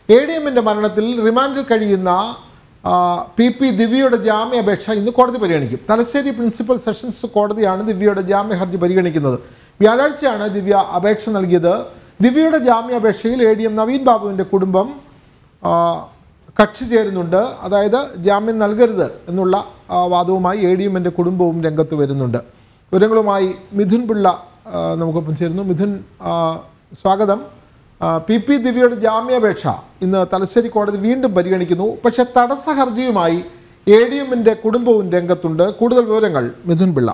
A D എമ്മിൻ്റെ മരണത്തിൽ റിമാൻഡിൽ കഴിയുന്ന ആ, പി പി ദിവ്യയുടെ ജാമ്യാപേക്ഷ ഇന്ന് കോടതി പരിഗണിക്കും തലശ്ശേരി പ്രിൻസിപ്പൽ സെഷൻസ് കോടതിയാണ് ദിവ്യയുടെ ജാമ്യ ഹർജി പരിഗണിക്കുന്നത് വ്യാഴാഴ്ചയാണ് ദിവ്യ അപേക്ഷ നൽകിയത് ദിവ്യയുടെ ജാമ്യാപേക്ഷയിൽ എ ഡി എം നവീൻ ബാബുവിൻ്റെ കുടുംബം ആ, കക്ഷി ചേരുന്നുണ്ട് അതായത് ജാമ്യം നൽകരുത് എന്നുള്ള ആ, വാദവുമായി എ ഡി എമ്മിൻ്റെ കുടുംബവും രംഗത്ത് വരുന്നുണ്ട് വിവരങ്ങളുമായി മിഥുൻ പിള്ള ആ, നമുക്കൊപ്പം ചേരുന്നു മിഥുൻ ആ, സ്വാഗതം ആ, പി പി ദിവ്യയുടെ ജാമ്യാപേക്ഷ ഇന്ന് തലശ്ശേരി കോടതി വീണ്ടും പരിഗണിക്കുന്നു പക്ഷേ തടസ്സ ഹർജിയുമായി എ ഡി എമ്മിൻ്റെ കുടുംബവും രംഗത്തുണ്ട് കൂടുതൽ വിവരങ്ങൾ മിഥുൻ പിള്ള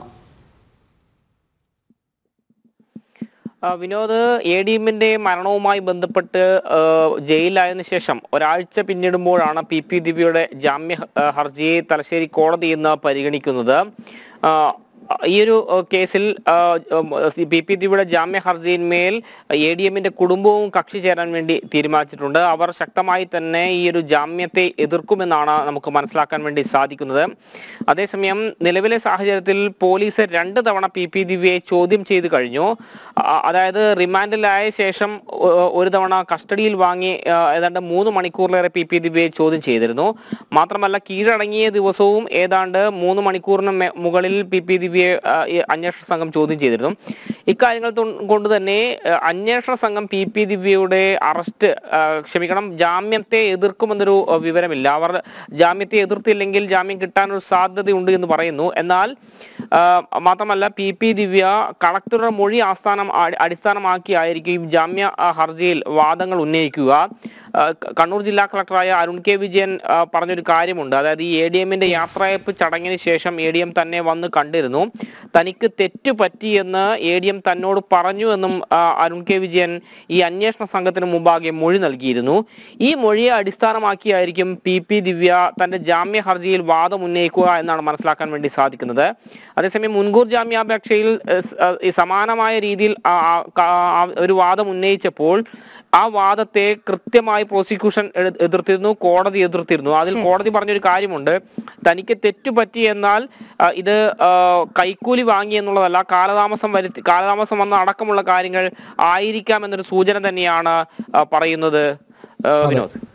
ആ, വിനോദ് എ ഡി എമ്മിന്റെ മരണവുമായി ബന്ധപ്പെട്ട് ആ, ജയിലിലായതിനു ശേഷം ഒരാഴ്ച പിന്നിടുമ്പോഴാണ് പി പി ദിവ്യയുടെ ജാമ്യ ഹ- ആ, ഹർജിയെ തലശ്ശേരി കോടതി ഇന്ന് പരിഗണിക്കുന്നത് ആ, ഈ ഒരു ആ, കേസിൽ ആ, ഉം, സി- പി പി ദിവ്യയുടെ ജാമ്യ ഹർജിയിന്മേൽ എ ഡി എമ്മിന്റെ കുടുംബവും കക്ഷി ചേരാൻ വേണ്ടി തീരുമാനിച്ചിട്ടുണ്ട് അവർ ശക്തമായി തന്നെ ഈ ഒരു ജാമ്യത്തെ എതിർക്കുമെന്നാണ് നമുക്ക് മനസ്സിലാക്കാൻ വേണ്ടി സാധിക്കുന്നത് അതേസമയം നിലവിലെ സാഹചര്യത്തിൽ പോലീസ് രണ്ട് തവണ പി പി ദിവ്യയെ ചോദ്യം ചെയ്ത് കഴിഞ്ഞു ആ, അതായത് റിമാൻഡിലായ ശേഷം ഒ- ഒരു തവണ കസ്റ്റഡിയിൽ വാങ്ങി ആ, ഏതാണ്ട് മൂന്ന് മണിക്കൂറിലേറെ പി പി ദിവ്യയെ ചോദ്യം ചെയ്തിരുന്നു മാത്രമല്ല കീഴടങ്ങിയ ദിവസവും ഏതാണ്ട് മൂന്ന് മണിക്കൂറിന് മെ- മുകളിൽ പി പി ദിവ്യയെ ആ, ഈ അന്വേഷണ സംഘം ചോദ്യം ചെയ്തിരുന്നു ഇക്കാര്യങ്ങൾ തൊ- കൊണ്ട് തന്നെ ആ, അന്വേഷണ സംഘം പി പി ദിവ്യയുടെ അറസ്റ്റ് ആ, ക്ഷമിക്കണം ജാമ്യത്തെ എതിർക്കുമെന്നൊരു ആ, വിവരമില്ല അവർ ജാമ്യത്തെ എതിർത്തില്ലെങ്കിൽ ജാമ്യം കിട്ടാനൊരു സാധ്യതയുണ്ട് എന്ന് പറയുന്നു എന്നാൽ ആ, മാത്രമല്ല പി പി ദിവ്യ കളക്ടറുടെ മൊഴി ആസ്ഥാനം അടി- അടിസ്ഥാനമാക്കിയായിരിക്കും ഈ ജാമ്യ ആ, ഹർജിയിൽ വാദങ്ങൾ ഉന്നയിക്കുക ആ, ക- കണ്ണൂർ ജില്ലാ കളക്ടറായ അരുൺ കെ വിജയൻ ആ, പറഞ്ഞൊരു കാര്യമുണ്ട് അതായത് ഈ എ ഡി എമ്മിന്റെ യാത്രയപ്പ് ചടങ്ങിന് ശേഷം എ ഡി എം തന്നെ വന്ന് കണ്ടിരുന്നു തനിക്ക് തെറ്റ് പറ്റിയെന്ന് എ ഡി എം തന്നോട് പറഞ്ഞു എന്നും ആ, അരുൺ കെ വിജയൻ ഈ അന്വേഷണ സംഘത്തിന് മുമ്പാകെ മൊഴി നൽകിയിരുന്നു ഈ മൊഴിയെ അടിസ്ഥാനമാക്കിയായിരിക്കും പി പി ദിവ്യ തന്റെ ജാമ്യ ഹർജിയിൽ വാദം ഉന്നയിക്കുക എന്നാണ് മനസ്സിലാക്കാൻ വേണ്ടി സാധിക്കുന്നത് അതേസമയം മുൻകൂർ ജാമ്യാപേക്ഷയിൽ ഏഹ്, സ്- ഏഹ്, ഈ സമാനമായ രീതിയിൽ ആ- ആ- കാ- ആ ഒരു വാദം ഉന്നയിച്ചപ്പോൾ ആ വാദത്തെ കൃത്യമായി പ്രോസിക്യൂഷൻ എ- എതിർത്തിരുന്നു കോടതി എതിർത്തിരുന്നു അതിൽ കോടതി പറഞ്ഞൊരു കാര്യമുണ്ട് തനിക്ക് തെറ്റുപറ്റി എന്നാൽ ആ, ഇത് ആ, കൈക്കൂലി വാങ്ങി എന്നുള്ളതല്ല കാലതാമസം വരുത്തി കാലതാമസം വന്ന അടക്കമുള്ള കാര്യങ്ങൾ ആയിരിക്കാം എന്നൊരു സൂചന തന്നെയാണ് ആ, പറയുന്നത് ആ, വിനോദ്